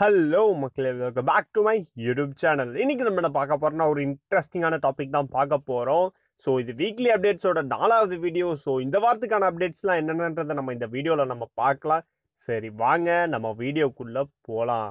hello மக்களே welcome back to my YouTube channel இன்னைக்கு நம்ம என்ன பார்க்க போறோம்னா ஒரு இன்ட்ரெஸ்டிங்கான டாபிக் தான் பார்க்க போறோம் ஸோ இது வீக்லி அப்டேட்ஸோட நாலாவது வீடியோ ஸோ இந்த வாரத்துக்கான அப்டேட்ஸ்லாம் என்னென்னன்றதை நம்ம இந்த வீடியோவில் நம்ம பார்க்கலாம் சரி வாங்க நம்ம வீடியோக்குள்ள போகலாம்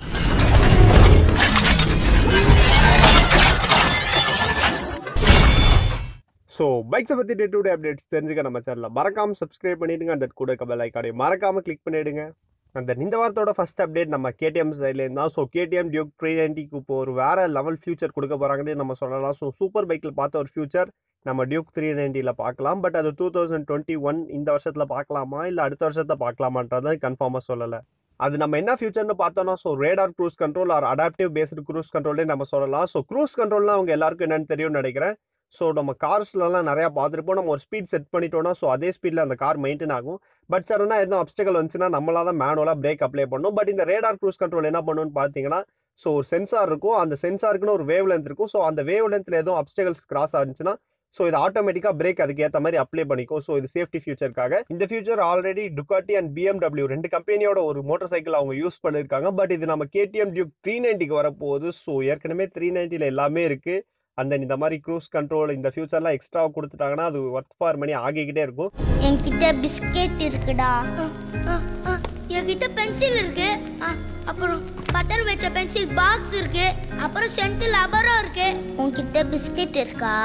ஸோ பைக்ஸை பற்றி டே டு டே அப்டேட்ஸ் தெரிஞ்சுக்க நம்ம சேனலில் மறக்காமல் சப்ஸ்கிரைப் பண்ணிடுங்க அந்த கூட கபல் ஐக்காடையும் மறக்காமல் கிளிக் பண்ணிடுங்க அந்த இந்த வாரத்தோட ஃபர்ஸ்ட் அப்டேட் நம்ம கேடிஎம் சைட்லேருந்து தான் ஸோ கேடிஎம் டியூக் த்ரீ நைன்ட்டிக்கு இப்போ ஒரு வேற லெவல் ஃபியூச்சர் கொடுக்க போகிறாங்கன்னு நம்ம சொல்லலாம் ஸோ சூப்பர் பைக்கில் பார்த்த ஒரு ஃபியூச்சர் நம்ம டியூக் த்ரீ நைன்ட்டியில் பார்க்கலாம் பட் அது டூ தௌசண்ட் டுவெண்ட்டி ஒன் இந்த வருஷத்தில் பார்க்கலாமா இல்லை அடுத்த வருஷத்தை பார்க்கலாமான்றதை கன்ஃபார்மாக சொல்லலை அது நம்ம என்ன ஃபியூச்சர்னு பார்த்தோம்னா so radar cruise control or adaptive based cruise கண்ட்ரோல்லே நம்ம சொல்லலாம் ஸோ க்ரூஸ் கண்ட்ரோல்னா அவங்க எல்லாருக்கும் என்னன்னு தெரியும்னு நினைக்கிறேன் ஸோ நம்ம கார்ஸ்லலாம் நிறையா பார்த்துருப்போம் நம்ம ஒரு ஸ்பீட் செட் பண்ணிட்டோம்னா ஸோ அதே ஸ்பீடில் அந்த கார் மெயின்டைன் ஆகும் பட் சடனாக எதுவும் அப்டக்கல் வந்துச்சுன்னா நம்மளால தான் மேனுவலாக பிரேக் அப்ளை பண்ணணும் பட் இந்த ரேடார் க்ரூஸ் கண்ட்ரோல் என்ன பண்ணுன்னு பார்த்தீங்கன்னா ஸோ ஒரு சென்சார் இருக்கும் அந்த சென்சாருக்குன்னு ஒரு வேவ் லென்த் இருக்கும் ஸோ அந்த வேவ் லென்த்தில் எதுவும் அப்டக்கல்ஸ் கிராஸ் ஆச்சுன்னா ஸோ இது ஆட்டோமேட்டிக்காக பிரேக் அதுக்கு ஏற்ற மாதிரி அப்ளை பண்ணிக்கும் ஸோ இது சேஃப்டி ஃபியூச்சருக்காக இந்த future already Ducati and BMW ரெண்டு கம்பெனியோட ஒரு மோட்டார் சைக்கிள் அவங்க யூஸ் பண்ணியிருக்காங்க பட் இது நம்ம கேடிஎம் டியூக் த்ரீ நைன்ட்டிக்கு வரப்போகுது ஸோ ஏற்கனவே த்ரீ நைன்ட்டியில் எல்லாமே இருக்குது அந்த இந்த மாதிரி க்ரூஸ் கண்ட்ரோல் இந்த ஃபியூச்சர்லாம் எக்ஸ்ட்ரா கொடுத்துட்டாங்கன்னா அது ஒர்த் ஃபார் மணி ஆகிக்கிட்டே இருக்கும் என்கிட்ட பிஸ்கெட் இருக்குடா ஆ, ஆ, என்கிட்ட பென்சில் இருக்கு ஆ, அப்புறம் பட்டர் வச்ச பென்சில் பாக்ஸ் இருக்கு அப்புறம் சென்ட் லபரும் இருக்கு உன்கிட்ட பிஸ்கெட் இருக்கா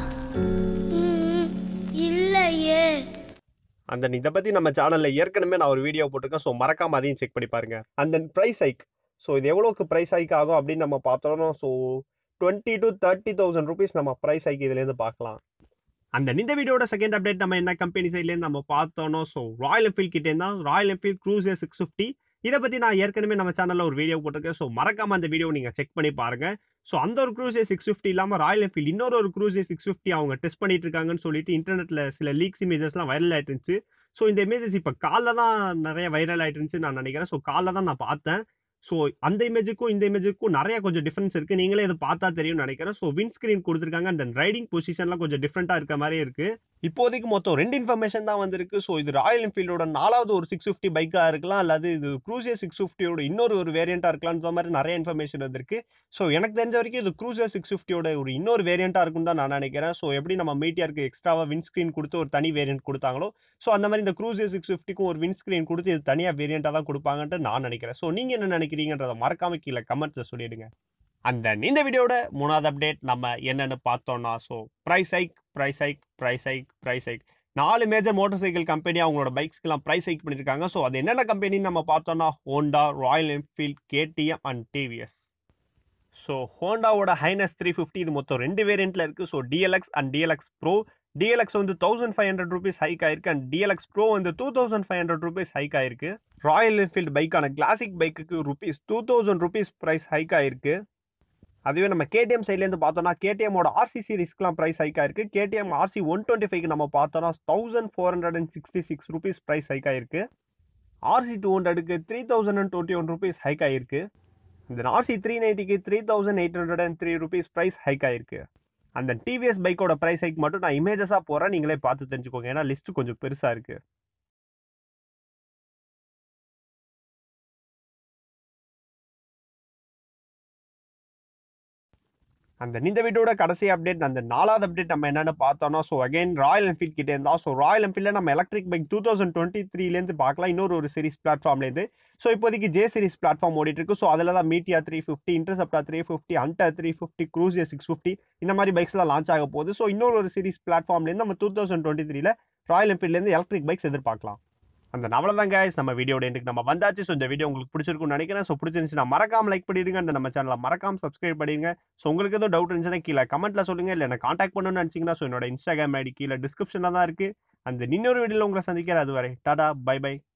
ம், இல்லையே அந்த இதை பற்றி நம்ம சேனலில் ஏற்கனவே நான் ஒரு வீடியோ போட்டிருக்கேன் ஸோ மறக்காம அதையும் செக் பண்ணி பாருங்க அந்த ப்ரைஸ் ஹைக் ஸோ இது எவ்வளோக்கு ப்ரைஸ் ஹைக் ஆகும் அப்படின்னு நம்ம பார்த்தோம்னா so twenty to thirty thousand rupees நம்ம ப்ரைஸ் ஹைக் இதுலேருந்து பார்க்கலாம் அந்த இந்த வீடியோட செகண்ட் அப்டேட் நம்ம என்ன கம்பெனி சைட்லேருந்து நம்ம பார்த்தோனோ ஸோ ராயல் என்ஃபீல்ட் கிட்டே தான் Royal Enfield cruiser six fifty இதை பற்றி நான் ஏற்கனவே நம்ம சேனலில் ஒரு வீடியோ போட்டிருக்கேன் ஸோ மறக்காம அந்த வீடியோ நீங்கள் செக் பண்ணி பாருங்க ஸோ அந்த ஒரு க்ரூசர் சிக்ஸ் ஃபிஃப்டி இல்லாமல் ராயல் என்ஃபீல்ட் இன்னொரு ஒரு க்ரூசர் சிக்ஸ் ஃபிஃப்டி அவங்க டெஸ்ட் பண்ணிட்டு இருக்காங்கன்னு சொல்லிட்டு இன்டர்நெட்டில் சில லீக்ஸ் இமேஜஸ்லாம் வைரல் ஆயிட்டு இருந்துச்சு ஸோ இந்த இமேஜஸ் இப்போ காலைல தான் நிறைய வைரல் ஆயிட்டு இருந்துச்சு நான் நினைக்கிறேன் ஸோ காலைல தான் நான் பார்த்தேன் ஸோ அந்த இமேஜுக்கும் இந்த இமேஜுக்கும் நிறைய கொஞ்சம் டிஃப்ரென்ஸ் இருக்குது நீங்களே இதை பார்த்தா தெரியும்னு நினைக்கிறேன் ஸோ வின் ஸ்க்ரீன் கொடுத்துருக்காங்க அந்த ரைடிங் பொசிஷன்லாம் கொஞ்சம் டிஃப்ரெண்ட்டாக இருக்க மாதிரி இருக்குது இப்போதைக்கு மொத்தம் ரெண்டு இன்ஃபர்மேஷன் தான் வந்திருக்கு ஸோ இது ராயல் என்ஃபீல்டோட நாலாவது ஒரு சிக்ஸ் ஃபிஃப்டி பைக்காக இருக்கலாம் அல்லது இது க்ரூசியர் சிக்ஸ் ஃபிஃப்டியோட இன்னொரு ஒரு வேரியண்ட்டாக இருக்கலாம்ன்ற மாதிரி நிறைய இன்ஃபர்மேஷன் வந்திருக்கு ஸோ எனக்கு தெரிஞ்ச வரைக்கும் இது க்ரூசியர் சிக்ஸ் ஃபிஃப்டியோட ஒரு இன்னொரு வேரியண்ட்டாக இருக்கும் தான் நான் நினைக்கிறேன் ஸோ எப்படி நம்ம மீட்டியாருக்கு எக்ஸ்ட்ராவாக வின் ஸ்க்ரீன் கொடுத்து ஒரு தனி வேரியண்ட் கொடுத்தாங்களோ ஸோ அந்த மாதிரி இந்த க்ரூசியர் சிக்ஸ் ஃபிஃப்டிக்கும் ஒரு வின் ஸ்க்ரீன் கொடுத்து இது தனியாக வேரியண்ட்டாக தான் கொடுப்பாங்கன்ட்டு நான் நினைக்கிறேன் ஸோ நீங்கள் என்ன நினைக்கிறீங்கன்றதை மறக்காம கீழே கமெண்ட்ஸை சொல்லிடுங்க அந்த இந்த வீடியோட மூணாவது அப்டேட் நம்ம என்னென்னு பார்த்தோம்னா so price hike price hike price hike price hike நாலு மேஜர் மோட்டார் சைக்கிள் கம்பெனி அவங்களோட பைக்ஸ்க்கெல்லாம் ப்ரைஸ் ஹைக் பண்ணியிருக்காங்க ஸோ அது என்னென்ன கம்பெனின்னு நம்ம பார்த்தோம்னா Honda Royal Enfield KTM and TVS so ஹோண்டாவோட ஹைனஸ் த்ரீ ஃபிஃப்டி இது மொத்தம் ரெண்டு வேரியண்ட்டில் இருக்குது so DLX and DLX pro DLX வந்து thousand five hundred rupees hike ஆயிருக்கு அண்ட் டிஎல்எக்ஸ் ப்ரோ வந்து two thousand five hundred rupees hike ஆயிருக்கு ராயல் என்ஃபீல்டு பைக்கான கிளாசிக் பைக்குக்கு rupees two thousand rupees price hike ஆயிருக்கு அதுவே நம்ம கேடிஎம் சைட்லேருந்து பார்த்தோம்னா கேடிஎம்மோட ஆர்சி சீரிஸ்க்குலாம் ப்ரைஸ் ஹைக் ஆயிருக்கு கேடிஎம் ஆர்சி ஒன் டுவெண்ட்டி ஃபைவ்க்கு நம்ம பார்த்தோம்னா thousand four hundred and sixty six rupees price hike ஆயிருக்கு ஆர்சி டூ ஹண்ட்ரடுக்கு three thousand and twenty one rupees hike ஆயிருக்கு இந்த ஆர்சி த்ரீ நைன்ட்டிக்கு three thousand eight hundred and three rupees price hike ஆயிருக்கு அந்த டிவிஎஸ் பைக்கோட ப்ரைஸ் ஹைக் மட்டும் நான் இமேஜஸாக போகிறேன் நீங்களே பார்த்து தெரிஞ்சுக்கோங்க ஏன்னா லிஸ்ட்டு கொஞ்சம் பெருசாக இருக்குது அந்த இந்த வீடியோட கடைசி அப்டேட் அந்த நாலாவது அப்டேட் நம்ம என்னென்னு பார்த்தோம்னா ஸோ அகைன் ராயல் என்ஃபீல்ட் கிட்டே இருந்தா ஸோ ராயல் என்ஃபீல்டில் நம்ம electric bike two thousand twenty த்ரீலேருந்து பார்க்கலாம் இன்னொரு ஒரு சீரிஸ் பிளாட்ஃபார்ம்லேருந்து ஸோ இப்போதைக்கு ஜே சீரிஸ் பிளாட்ஃபார்ம் ஓடிட்டு இருக்கு ஸோ அதில் தான் Meteor three fifty Interceptor three fifty Hunter three fifty cruiser six fifty இந்த மாதிரி பைக்ஸ்லாம் லான்ச் ஆக போகுது ஸோ இன்னொரு ஒரு சீரிஸ் பிளாட்ஃபார்ம்லேருந்து நம்ம டூ தௌசண்ட் டுவெண்ட்டி த்ரீல ராயல் என்ஃபீல்ட்லேருந்து எலக்ட்ரிக் பைக்ஸ் எதிர்பார்க்கலாம் அந்த நவளம் தான் guys நம்ம வீடியோட எண்டுக்கு நம்ம வந்தாச்சு ஸோ இந்த வீடியோ உங்களுக்கு பிடிச்சிருக்கும்னு நினைக்கிறேன் ஸோ பிடிச்சிருந்துச்சுன்னா மறக்காம லைக் பண்ணிடுங்க அந்த நம்ம சேனலை மறக்காம சப்ஸ்கிரைப் பண்ணிடுங்க ஸோ உங்களுக்கு எதுவும் டவுட் இருந்துச்சுன்னா கீழே கமெண்ட்ல சொல்லுங்க இல்லை என்ன காண்டாக்ட் பண்ணணும்னு நினச்சிங்கன்னா ஸோ என்னோட இன்ஸ்டாகிராம் ஐடி கீழே டிஸ்கிரிப்ஷனில் தான் இருக்கு அந்த இன்னொரு வீடியோவில் உங்களை சந்திக்கிற அது வரை டாடா பை பை